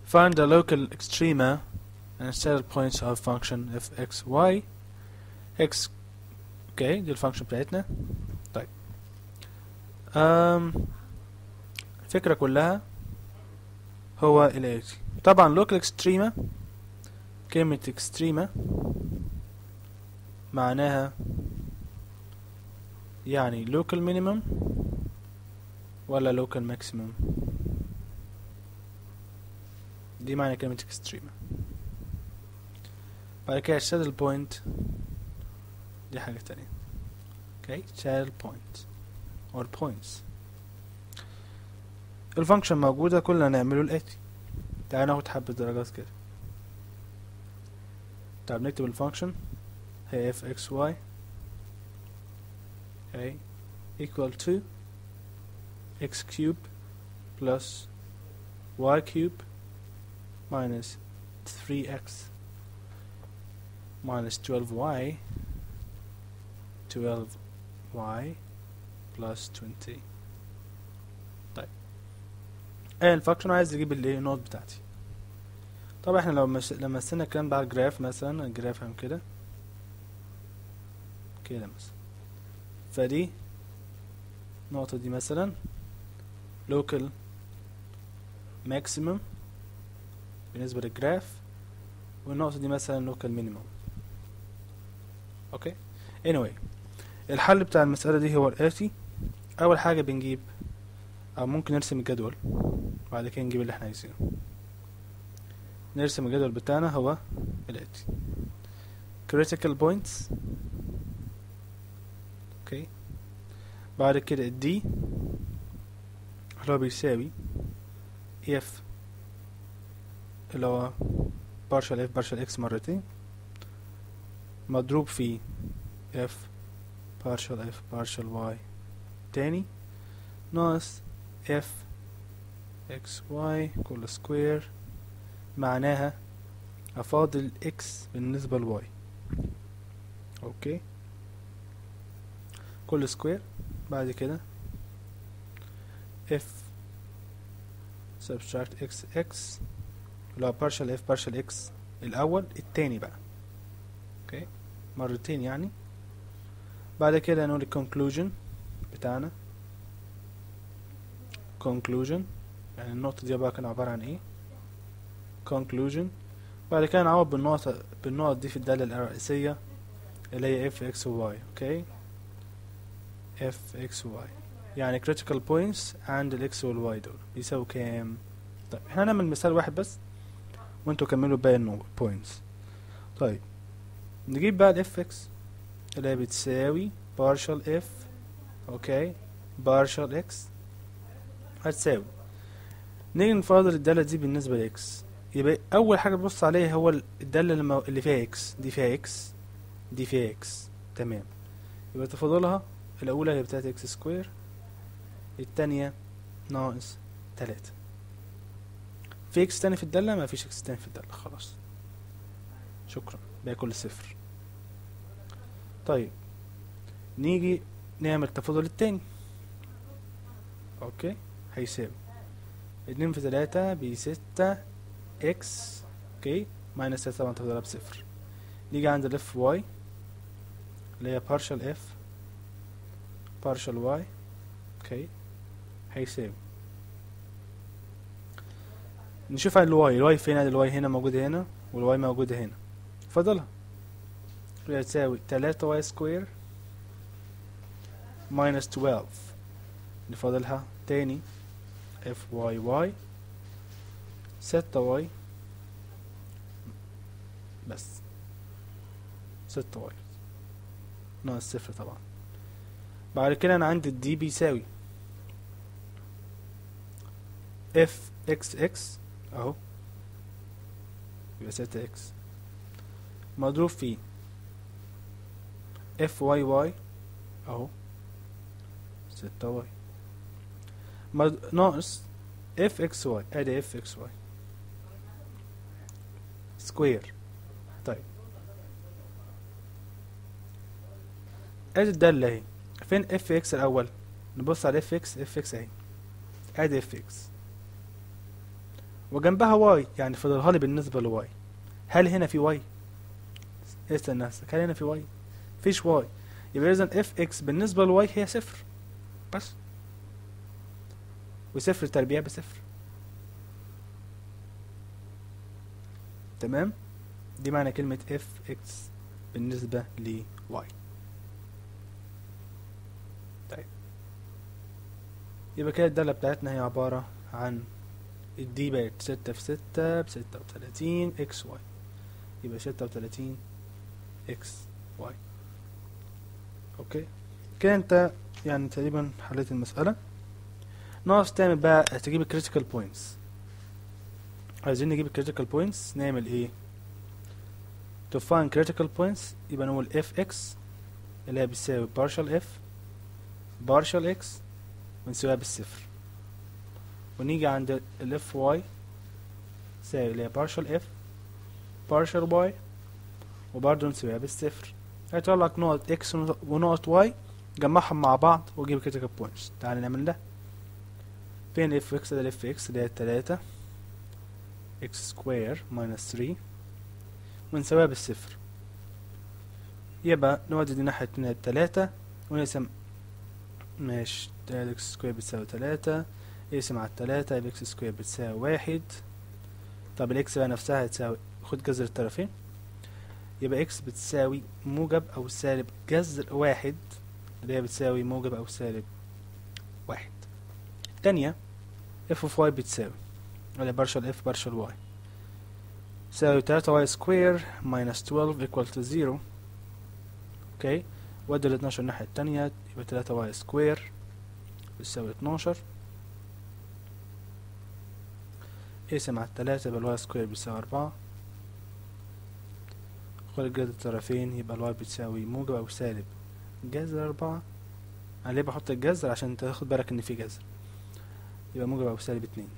find the local extrema and saddle points of function f x y x اوكي دي الفانكشن بتاعتنا طيب أم الفكرة كلها هو الاتي طبعا local extrema كلمة extrema معناها يعني local minimum ولا local maximum دي معنى كلمة extrema بعد كده saddle point دي حاجة تانية اوكي saddle point or points الفانكشن موجودة كل اللي هنعمله الآتي تعالى ناخد حبة درجات كده طب نكتب الفانكشن هي f x y okay equal to x cube plus y cube minus 3x minus 12y 12y plus 20 طيب ايه الفانكشن عايز يجيب الايه النوت بتاعتي طبعا احنا لو مش... لما مثلنا الكلام بقى جراف مثلا الجراف هم كده كده مثلا فدي النقطة دي مثلا local maximum بالنسبة للجراف والنقطة دي مثلا local minimum اوكي anyway الحل بتاع المسألة دي هو الآتي أول حاجة بنجيب أو ممكن نرسم الجدول بعد كده نجيب اللي احنا عايزينه نرسم الجدول بتاعنا هو الآتي critical points اوكي بعد كده الدي اللي هو بيساوي اف اللي هو partial f partial x مرتين مضروب في f partial f partial y تاني ناقص f x y كل سكوير معناها أفاضل x بالنسبة ل y أوكي كل سكوير بعد كده f subtract x x اللي هو partial f partial x الأول التاني بقى اوكي مرتين يعني بعد كده نقول conclusion بتاعنا conclusion يعني النقطة دي بقى كان عبارة عن ايه conclusion بعد كده نعوض بالنقطة بالنقط دي في الدالة الرئيسية اللي هي f x و y اوكي f x و y يعني critical points عند ال x وال y دول بيساوي كام طيب احنا هنعمل مثال واحد بس وانتوا كملوا باقي النقط points طيب نجيب بقى ال fx اللي هي بتساوي partial f اوكي partial x هتساوي نيجي نفاضل الدالة دي بالنسبة ل x يبقى أول حاجة تبص عليها هو الدالة اللي, مو... اللي فيها x دي فيها x دي فيها x تمام يبقى تفاضلها الأولى هي بتاعت x سكوير التانية ناقص تلاتة في x تاني في الدالة ما فيش x تاني في الدالة خلاص شكرا باكل صفر طيب نيجي نعمل تفاضل التاني اوكي هيساوي اتنين في تلاتة بستة اكس اوكي ماينس تلاتة طبعا تفضلها بصفر نيجي عند الاف واي اللي هي partial f partial y اوكي هيساوي نشوف على الواي الواي فين الواي هنا موجودة هنا والواي موجودة هنا فضلها اللي هتساوي تلاتة واي سكوير ماينس تويلف نفضلها تاني اف واي واي ستة واي بس ستة واي ناقص صفر طبعا بعد كده انا عندي الدي بيساوي اف اكس اكس اهو يبقى ستة اكس مضروب في اف واي واي اهو ستة واي مض- ناقص اف اكس واي ادي اف اكس واي سكوير طيب ادي الدالة اهي فين اف اكس الاول نبص على اف اكس اف اكس اهي ادي اف اكس وجنبها واي يعني فضلها لي بالنسبة لواي هل هنا في واي اسأل نفسك هل هنا في واي مفيش واي يبقى اذا اف اكس بالنسبة لواي هي صفر بس وصفر تربيع بصفر تمام دي معنى كلمة اف اكس بالنسبة ل y طيب يبقى كده الدالة بتاعتنا هي عبارة عن الدي بقت ستة في ستة بستة وتلاتين اكس واي يبقى ستة وتلاتين اكس واي اوكي كده انت يعني تقريبا حليت المسألة ناقص تعمل بقى تجيب الكريتيكال بوينتس عايزين نجيب الكريتيكال بوينتس نعمل ايه to find critical points يبقى نقول fx اللي هي بتساوي partial f partial x ونساويها بالصفر ونيجي عند ال fy تساوي اللي هي partial f partial y وبرضه نساويها بالصفر هيطلع لك نقط x ونقط y جمعهم مع بعض وجيب critical points تعال نعمل ده فين fx ده ال fx اللي هي تلاتة x square minus 3 ونساويها بالصفر يبقى نودي دي ناحية اتنين التلاتة ونقسم ماشي تلاتة اكس سكوير بتساوي تلاتة اقسم على التلاتة يبقى اكس سكوير بتساوي واحد طب الاكس بقى نفسها هتساوي خد جذر الطرفين يبقى اكس بتساوي موجب او سالب جذر واحد اللي هي بتساوي موجب او سالب واحد التانية اف اوف واي بتساوي ولا بارشل اف بارشل واي تساوي تلاتة واي سكوير ماينس 12 equal to 0 اوكي ودي ال 12 الناحية التانية يبقى تلاتة واي سكوير بتساوي اتناشر اقسم على التلاتة يبقى الواي سكوير بيساوي أربعة خد الجذر الطرفين يبقى الواي بتساوي موجب أو سالب جذر أربعة أنا ليه بحط الجذر عشان تاخد بالك إن في جذر يبقى موجب أو سالب اتنين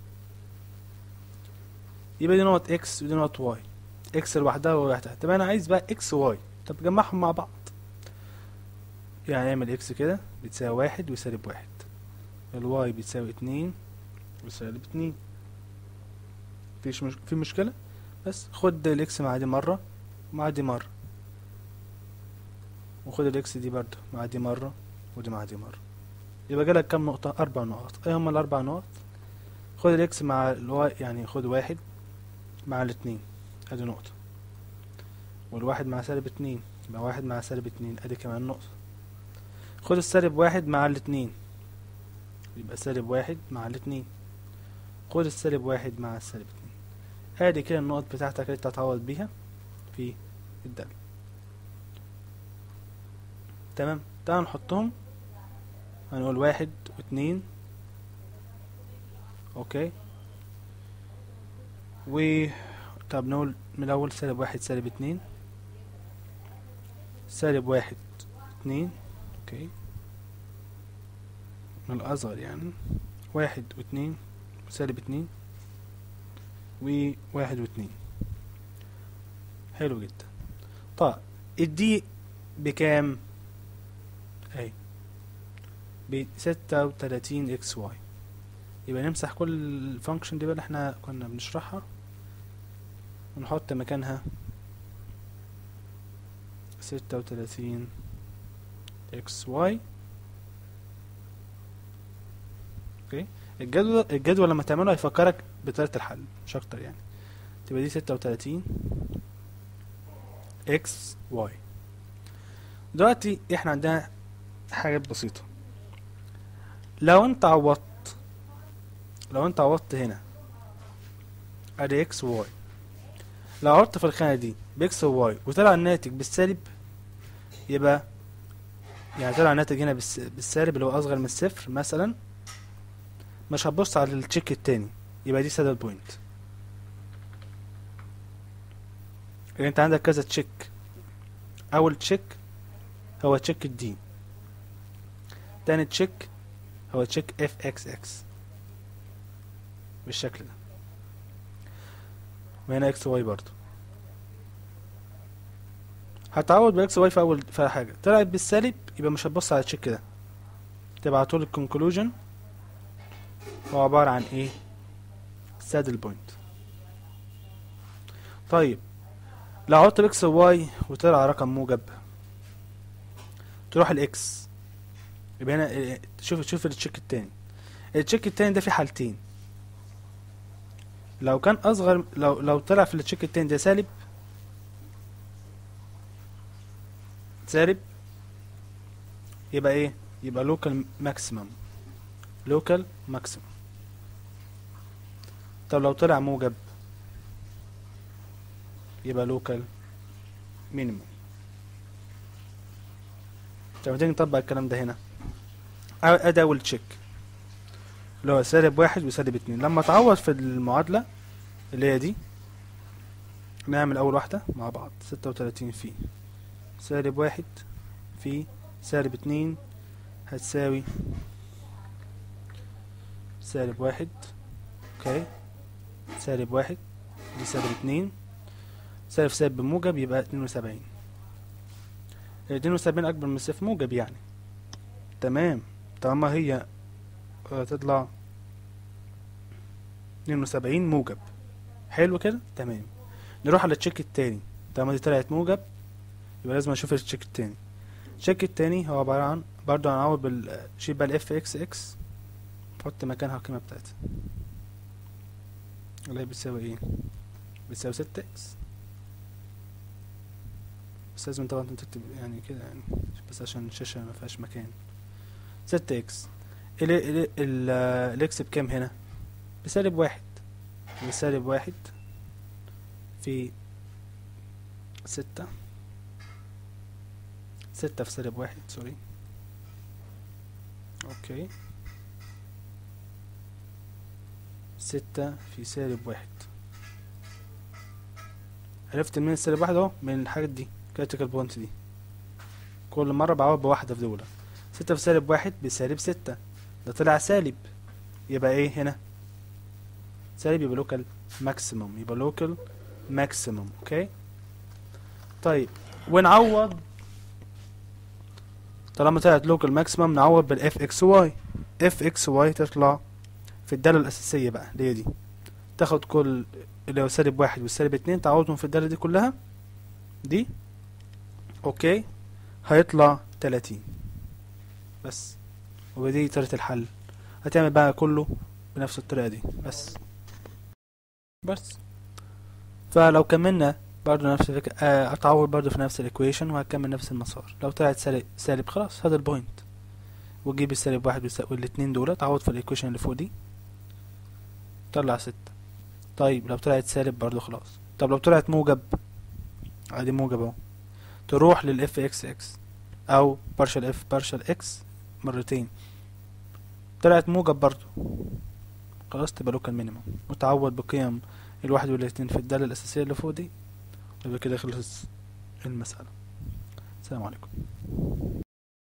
يبقى دي نقط اكس ودي نقط واي اكس لوحدها وواي لوحدها طب انا عايز بقى اكس واي طب جمعهم مع بعض يعني اعمل اكس كده بتساوي واحد وسالب واحد الواي بتساوي اتنين وسالب اتنين مفيش مش... في مشكلة بس خد الاكس مع دي مرة مع دي مرة وخد الاكس دي برضه مع دي مرة ودي مع دي مرة يبقى جالك كام نقطة أربع نقط ايه هما الأربع نقط خد الاكس مع الواي يعني خد واحد مع الاتنين ادي نقطة والواحد مع سالب اتنين يبقى واحد مع سالب اتنين ادي كمان نقطة خد السالب واحد مع الاتنين يبقى سالب واحد مع الاتنين خد السالب واحد مع السالب اتنين ادي كده النقط بتاعتك اللي تتعوض بيها في الدالة تمام تعال نحطهم هنقول واحد واتنين اوكي و طب نقول من الأول سالب واحد سالب اتنين سالب واحد اتنين اوكي من الأصغر يعني واحد واتنين وسالب اتنين وواحد واتنين حلو جدا طيب الدي بكام اهي بستة وتلاتين اكس واي يبقى نمسح كل الفانكشن دي بقى اللي احنا كنا بنشرحها ونحط مكانها ستة وتلاتين اكس واي اوكي الجدول الجدول لما تعمله هيفكرك بطريقة الحل مش اكتر يعني تبقى دي ستة وتلاتين اكس واي دلوقتي احنا عندنا حاجات بسيطة لو انت عوضت لو انت عوضت هنا ادي اكس وواي لو عوضت في الخانة دي باكس وواي وطلع الناتج بالسالب يبقى يعني طلع الناتج هنا بالس- بالسالب اللي هو اصغر من الصفر مثلا مش هتبص على التشيك التاني يبقى دي سادل بوينت يعني انت عندك كذا تشيك اول تشيك هو تشيك الدي تاني تشيك هو تشيك اف اكس اكس بالشكل ده وهنا اكس واي برضو هتعوض باكس واي في اول في حاجه طلعت بالسالب يبقى مش هتبص على التشيك ده تبقى على طول الكونكلوجن هو عباره عن ايه سادل بوينت طيب لو عدت الاكس وواي وطلع رقم موجب تروح الاكس يبقى هنا اه، شوف شوف التشيك التاني التشيك التاني ده في حالتين لو كان اصغر لو لو طلع في التشيك التاني ده سالب سالب يبقى ايه يبقى لوكال ماكسيمم لوكال ماكسيمم طب لو طلع موجب يبقى لوكال مينيمم طب ما تيجي نطبق الكلام ده هنا ادي اول تشيك اللي هو سالب واحد وسالب اتنين لما تعوض في المعادلة اللي هي دي نعمل اول واحدة مع بعض ستة وتلاتين في سالب واحد في سالب اتنين هتساوي سالب واحد اوكي سالب واحد دي سالب اتنين سالب سالب بموجب يبقى اتنين وسبعين اتنين وسبعين أكبر من صفر موجب يعني تمام طالما هي آه، تطلع اتنين وسبعين موجب حلو كده تمام نروح على التشيك التاني طالما دي طلعت موجب يبقى لازم اشوف التشيك التاني التشيك التاني هو عبارة عن برضه هنعوض بالشيل بقى الاف اكس اكس نحط مكانها القيمة بتاعتها اللي هي بتساوي ايه بتساوي ستة اكس بس لازم طبعا تكتب يعني كده يعني بس عشان الشاشة ما فيهاش مكان ستة اكس ال ال ال الاكس بكام هنا بسالب واحد بسالب واحد في ستة ستة في سالب واحد سوري اوكي ستة في سالب واحد عرفت منين سالب واحد اهو من الحاجات دي كريتيكال بوينت دي كل مرة بعوض بواحدة في دولة ستة في سالب واحد بسالب ستة ده طلع سالب يبقى ايه هنا سالب يبقى لوكال ماكسيموم يبقى لوكال ماكسيموم اوكي طيب ونعوض طالما طلعت لوكال ماكسيموم نعوض بالاف اكس واي اف اكس واي تطلع في الدالة الأساسية بقى اللي هي دي تاخد كل اللي هو سالب واحد والسالب اتنين تعوضهم في الدالة دي كلها دي اوكي هيطلع تلاتين بس ودي طريقة الحل هتعمل بقى كله بنفس الطريقة دي بس بس فلو كملنا برضه نفس الفكرة آه، هتعوض برضه في نفس الايكويشن وهتكمل نفس المسار لو طلعت سالب سالب خلاص هذا البوينت وتجيب السالب واحد والس- والاتنين دول تعوض في الايكويشن اللي فوق دي طلع ستة طيب لو طلعت سالب برضه خلاص طب لو طلعت موجب ادي موجب اهو تروح للاف اكس اكس او بارشل اف بارشل اكس مرتين طلعت موجب برضه خلاص تبقى لوكال مينيمم وتعوض بقيم الواحد والاتنين في الدالة الأساسية اللي فوق دي يبقى كده خلص المسألة السلام عليكم